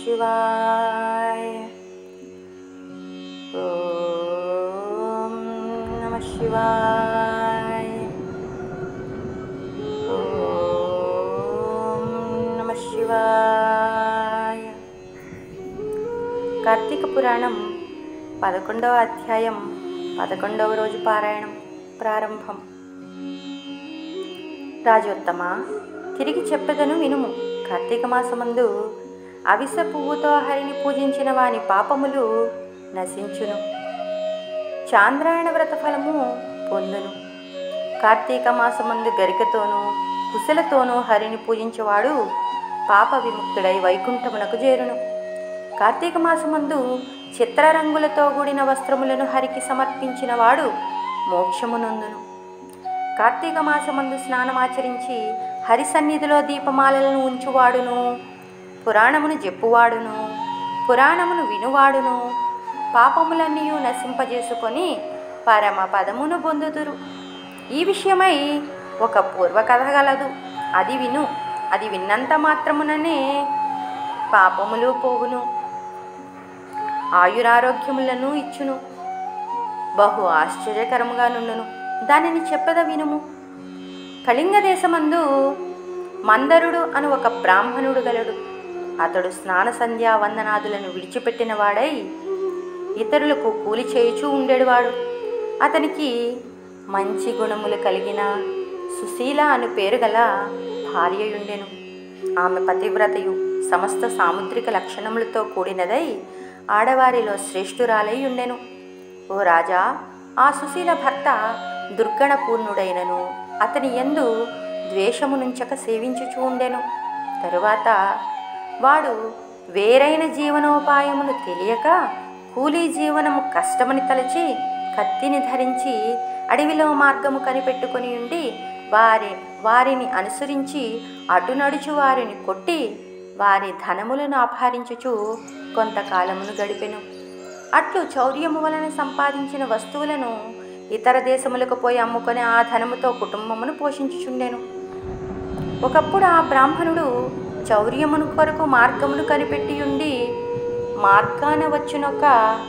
శివాయ ఓం నమ శివాయ ఓం నమ శివాయ కార్తీక పురాణం పదకొండవ అధ్యాయం పదకొండవ రోజు పారాయణం ప్రారంభం రాజోత్తమ తిరిగి చెప్పెదను వినుము కార్తీక మాసమందు అవిస పువ్వుతో హరిని పూజించిన వాని పాపములు నశించును చాంద్రాయణ వ్రత ఫలము పొందును కార్తీక మాసమందు గరికతోనూ కుశలతోనూ హరిని పూజించేవాడు పాప విముక్తుడై వైకుంఠమునకు చేరును కార్తీక మాసమందు చిత్రరంగులతో కూడిన వస్త్రములను హరికి సమర్పించిన వాడు మోక్షమునందును కార్తీక మాసమందు స్నానమాచరించి హరి సన్నిధిలో దీపమాలలను ఉంచువాడును పురాణమును జెప్పువాడును పురాణమును వినువాడును పాపములన్నీ నశింపజేసుకొని పరమ పదమును పొందుదురు ఈ విషయమై ఒక పూర్వకథ గలదు అది విను అది విన్నంత మాత్రముననే పాపములు పోవును ఆయురారోగ్యములను ఇచ్చును బహు ఆశ్చర్యకరముగా నుండును దానిని చెప్పద వినుము కళింగ దేశమందు మందరుడు అను ఒక బ్రాహ్మణుడు గలడు అతడు స్నాన సంధ్యా వందనాదులను విడిచిపెట్టిన వాడై ఇతరులకు కూలి చేయుచూ ఉండేవాడు అతనికి మంచి గుణములు కలిగిన సుశీల అను పేరు గల భార్యయుండెను ఆమె పతివ్రతయు సమస్త సాముద్రిక లక్షణములతో కూడినదై ఆడవారిలో శ్రేష్ఠురాలై ఉండెను ఓ రాజా ఆ సుశీల భర్త దుర్గణపూర్ణుడైనను అతని యందు ద్వేషము నుంచక సేవించుచూ ఉండెను తరువాత వాడు వేరైన జీవనోపాయమును తెలియక కూలీ జీవనము కష్టమని తలచి కత్తిని ధరించి అడవిలో మార్గము కనిపెట్టుకొని ఉండి వారి వారిని అనుసరించి అటు నడుచు వారిని కొట్టి వారి ధనములను అపహరించుచు కొంతకాలమును గడిపెను అట్లు చౌర్యము వలన సంపాదించిన వస్తువులను ఇతర దేశములకు పోయి అమ్ముకొని ఆ ధనముతో కుటుంబమును పోషించుచుండెను ఒకప్పుడు ఆ బ్రాహ్మణుడు చౌర్యమును కొరకు మార్గమును కనిపెట్టి ఉండి మార్గాన వచ్చినొక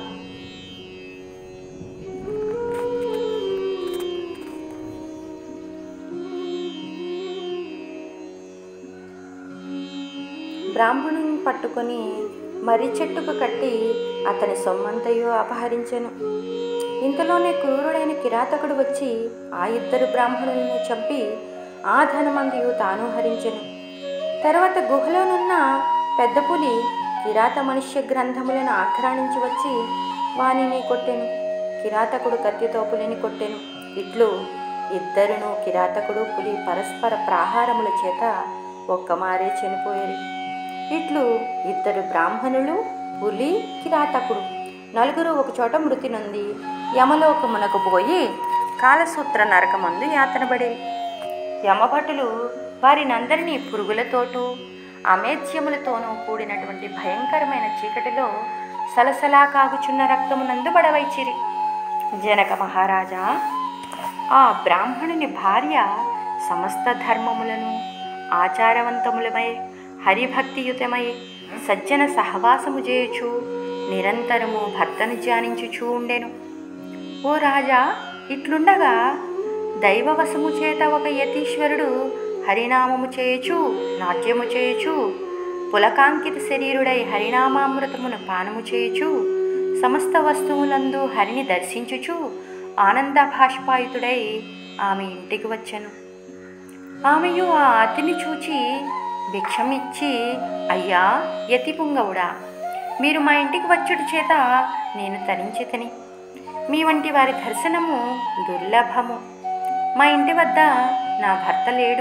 బ్రాహ్మణుని పట్టుకొని మర్రి చెట్టుకు కట్టి అతని సొమ్మంతయు అపహరించెను ఇంతలోనే క్రూరుడైన కిరాతకుడు వచ్చి ఆ ఇద్దరు బ్రాహ్మణులను చంపి ఆ ధనమంతయు తాను హరించెను తర్వాత గుహలోనున్న పెద్ద పులి కిరాత మనుష్య గ్రంథములను ఆక్రాణించి వచ్చి వానిని కొట్టెను కిరాతకుడు కత్తితో పులిని కొట్టెను ఇట్లు ఇద్దరును కిరాతకుడు పులి పరస్పర ప్రాహారముల చేత ఒక్కమారే చనిపోయేది ఇట్లు ఇద్దరు బ్రాహ్మణులు పులి కిరాతకుడు నలుగురు ఒకచోట మృతి నొంది యమలోకమునకు పోయి కాలసూత్ర నరకమందు యాతనబడి యమభటులు వారినందరినీ పురుగులతోటూ అమేధ్యములతోనూ కూడినటువంటి భయంకరమైన చీకటిలో సలసలా కాగుచున్న రక్తమునందు బడవైచిరి జనక మహారాజా ఆ బ్రాహ్మణుని భార్య సమస్త ధర్మములను ఆచారవంతములమై హరిభక్తియుతమై సజ్జన సహవాసము చేయుచు నిరంతరము భర్తను ధ్యానించుచూ ఉండెను ఓ రాజా ఇట్లుండగా దైవవశము చేత ఒక యతీశ్వరుడు హరినామము చేయుచు నాట్యము చేయుచు పులకాంకిత శరీరుడై హరినామామృతమును పానము చేయుచు సమస్త వస్తువులందు హరిని దర్శించుచు ఆనంద భాష్పాయుతుడై ఆమె ఇంటికి వచ్చెను ఆమెయు ఆ అతిని చూచి భిక్షమిచ్చి అయ్యా యతి పుంగవుడా మీరు మా ఇంటికి వచ్చుట చేత నేను తరించితని మీ వంటి వారి దర్శనము దుర్లభము మా ఇంటి వద్ద నా భర్త లేడు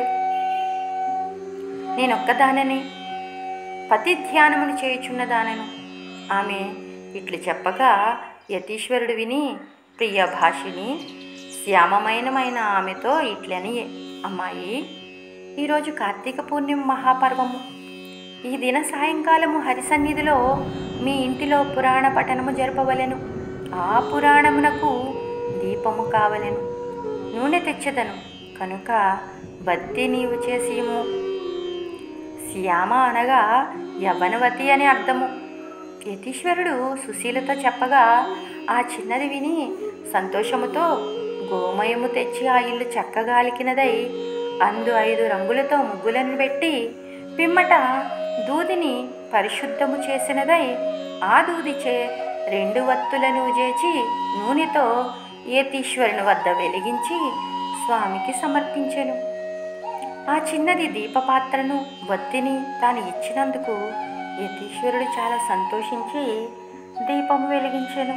నేనొక్కదాననే పతి ధ్యానమును చేయుచున్నదానను ఆమె ఇట్లు చెప్పగా యతీశ్వరుడు విని ప్రియ భాషిని శ్యామమైనమైన ఆమెతో ఇట్లని అమ్మాయి ఈరోజు కార్తీక పూర్ణిమ మహాపర్వము ఈ దిన సాయంకాలము హరి సన్నిధిలో మీ ఇంటిలో పురాణ పఠనము జరపవలెను ఆ పురాణమునకు దీపము కావలెను నూనె తెచ్చెదను కనుక బత్తి నీవు చేసిము శ్యామ అనగా యవ్వనవతి అని అర్థము యతీశ్వరుడు సుశీలతో చెప్పగా ఆ చిన్నది విని సంతోషముతో గోమయము తెచ్చి ఆ ఇల్లు చక్కగా అలికినదై అందు ఐదు రంగులతో ముగ్గులను పెట్టి పిమ్మట దూదిని పరిశుద్ధము చేసినదై ఆ దూదిచే రెండు వత్తులను చేచి నూనెతో యతీశ్వరుని వద్ద వెలిగించి స్వామికి సమర్పించెను ఆ చిన్నది దీపపాత్రను వత్తిని తాను ఇచ్చినందుకు యతీశ్వరుడు చాలా సంతోషించి దీపము వెలిగించెను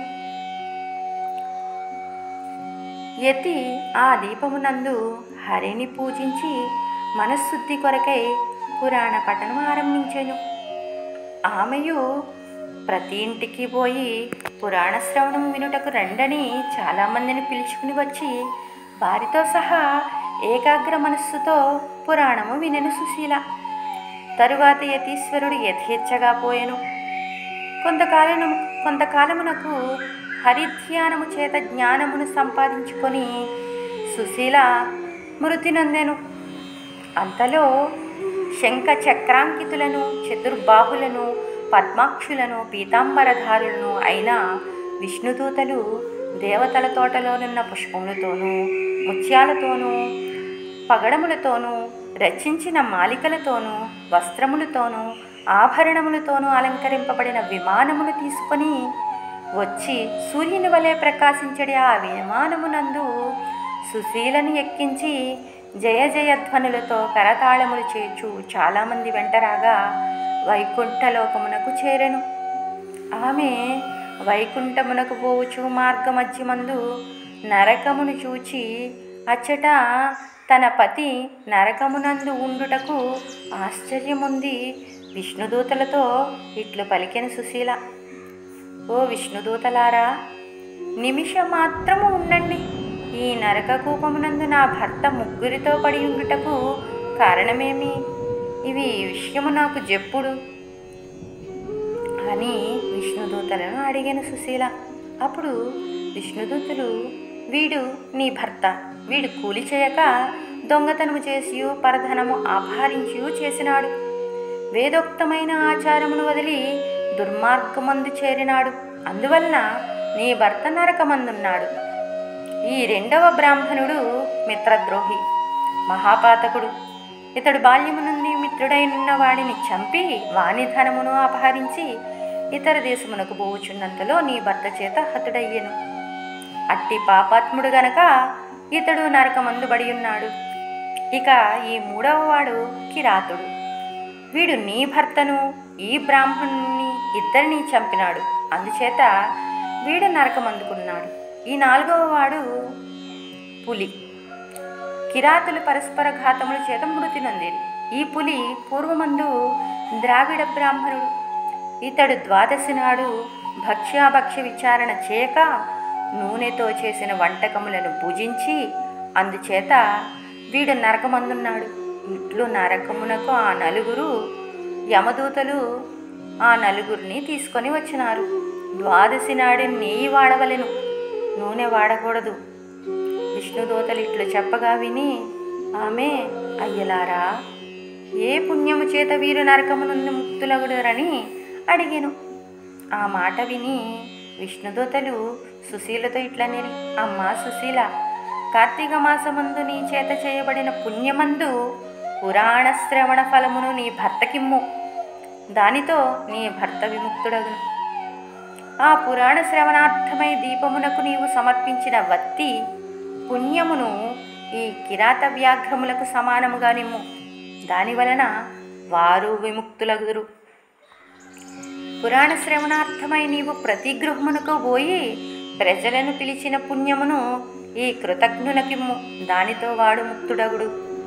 యతి ఆ దీపమునందు హరిని పూజించి మనశ్శుద్ధి కొరకై పురాణ పఠనం ఆరంభించెను ఆమెయు ప్రతి ఇంటికి పోయి పురాణ శ్రవణం వినుటకు రండని చాలామందిని పిలుచుకుని వచ్చి వారితో సహా ఏకాగ్ర మనస్సుతో పురాణము వినెను సుశీల తరువాత యతీశ్వరుడు యథేచ్ఛగా పోయెను కొంతకాలము కొంతకాలమునకు హరిధ్యానము చేత జ్ఞానమును సంపాదించుకొని సుశీల మృతి నొందెను అంతలో శంఖ చక్రాంకితులను చతుర్బాహులను పద్మాక్షులను పీతాంబరధారులను అయిన విష్ణుదూతలు దేవతల తోటలోనున్న పుష్పములతోనూ ముత్యాలతోనూ పగడములతోనూ రచించిన మాలికలతోనూ వస్త్రములతోనూ ఆభరణములతోనూ అలంకరింపబడిన విమానమును తీసుకొని వచ్చి సూర్యుని వలె ప్రకాశించడి ఆ విమానమునందు సుశీలను ఎక్కించి జయ జయధ్వనులతో కరతాళములు చేర్చు చాలామంది వెంటరాగా వైకుంఠలోకమునకు చేరెను ఆమె వైకుంఠమునకు పోవచ్చు మార్గమధ్యమందు నరకమును చూచి అచ్చట తన పతి నరకమునందు ఉండుటకు ఆశ్చర్యముంది విష్ణుదూతలతో ఇట్లు పలికెన సుశీల ఓ విష్ణుదూతలారా నిమిషం మాత్రము ఉండండి ఈ నరక కూపమునందు నా భర్త ముగ్గురితో పడి ఉండుటకు కారణమేమి ఇవి ఈ విషయము నాకు జెప్పుడు అని విష్ణుదూతలను అడిగాను సుశీల అప్పుడు విష్ణుదూతులు వీడు నీ భర్త వీడు కూలి చేయక దొంగతనము చేసియు పరధనము అపహరించియు చేసినాడు వేదోక్తమైన ఆచారమును వదిలి దుర్మార్గమందు చేరినాడు అందువలన నీ భర్త నరకమందున్నాడు ఈ రెండవ బ్రాహ్మణుడు మిత్రద్రోహి మహాపాతకుడు ఇతడు బాల్యము నుండి మిత్రుడైన వాడిని చంపి వాని ధనమును అపహరించి ఇతర దేశమునకు పోవుచున్నంతలో నీ భర్త చేత హతుడయ్యెను అట్టి పాపాత్ముడు గనక ఇతడు నరకమందుబడి ఉన్నాడు ఇక ఈ మూడవ వాడు కిరాతుడు వీడు నీ భర్తను ఈ బ్రాహ్మణుని ఇద్దరిని చంపినాడు అందుచేత వీడు నరకమందుకున్నాడు ఈ నాలుగవ వాడు పులి కిరాతులు పరస్పర ఘాతముల చేత మృతి నొందిరి ఈ పులి పూర్వమందు ద్రావిడ బ్రాహ్మణుడు ఇతడు ద్వాదశి నాడు భక్ష్యాభక్ష్య విచారణ చేయక నూనెతో చేసిన వంటకములను భుజించి అందుచేత వీడు నరకమందున్నాడు ఇట్లు నరకమునకు ఆ నలుగురు యమదూతలు ఆ నలుగురిని తీసుకొని వచ్చినారు ద్వాదశి నాడు నెయ్యి వాడవలెను నూనె వాడకూడదు విష్ణుదూతలు ఇట్లు చెప్పగా విని ఆమె అయ్యలారా ఏ పుణ్యము చేత వీరు నరకము నుండి ముక్తులగుడరని అడిగాను ఆ మాట విని విష్ణుదూతలు సుశీలతో ఇట్లనేరి అమ్మా సుశీల కార్తీక మాసమందు నీ చేత చేయబడిన పుణ్యమందు పురాణ శ్రవణ ఫలమును నీ భర్తకిమ్ము దానితో నీ భర్త విముక్తుడగును ఆ పురాణ శ్రవణార్థమై దీపమునకు నీవు సమర్పించిన వత్తి పుణ్యమును ఈ కిరాత వ్యాఘ్రములకు సమానముగా నిమ్ము దాని వలన వారు విముక్తులగుదురు పురాణ శ్రవణార్థమై నీవు ప్రతి గృహమునకు పోయి ప్రజలను పిలిచిన పుణ్యమును ఈ కృతజ్ఞులకిమ్ము దానితో వాడు ముక్తుడగుడు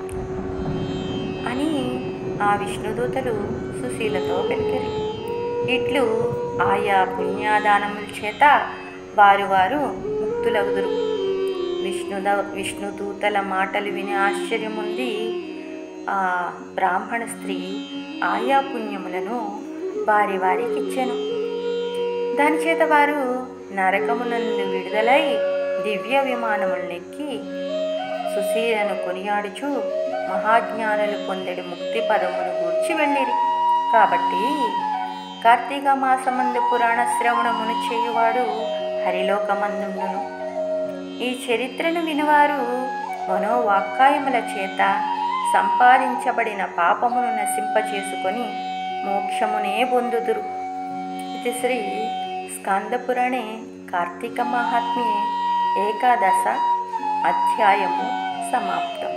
అని ఆ విష్ణుదూతలు సుశీలతో పలికిరి ఇట్లు ఆయా పుణ్యాదానముల చేత వారు వారు ముక్తులగుదురు విష్ణుద విష్ణుదూతల మాటలు విని ఆశ్చర్యముంది ఆ బ్రాహ్మణ స్త్రీ ఆయా పుణ్యములను వారి వారికి ఇచ్చెను దాని చేత వారు నరకమునందు విడుదలై దివ్య విమానములనెక్కి సుశీలను కొనియాడుచు మహాజ్ఞానులు పొందెడు ముక్తి పదమును గూర్చి వెళ్ళిరి కాబట్టి కార్తీక మాసమందు పురాణ శ్రవణమును చేయువాడు హరిలోకమందుండును ఈ చరిత్రను వినివారు మనోవాక్కాయముల చేత సంపాదించబడిన పాపమును నశింపచేసుకొని మోక్షమునే పొందుదురు ఇది శ్రీ స్కందపురాణే కార్తీక మహాత్మ్యే ఏకాదశ అధ్యాయము సమాప్తం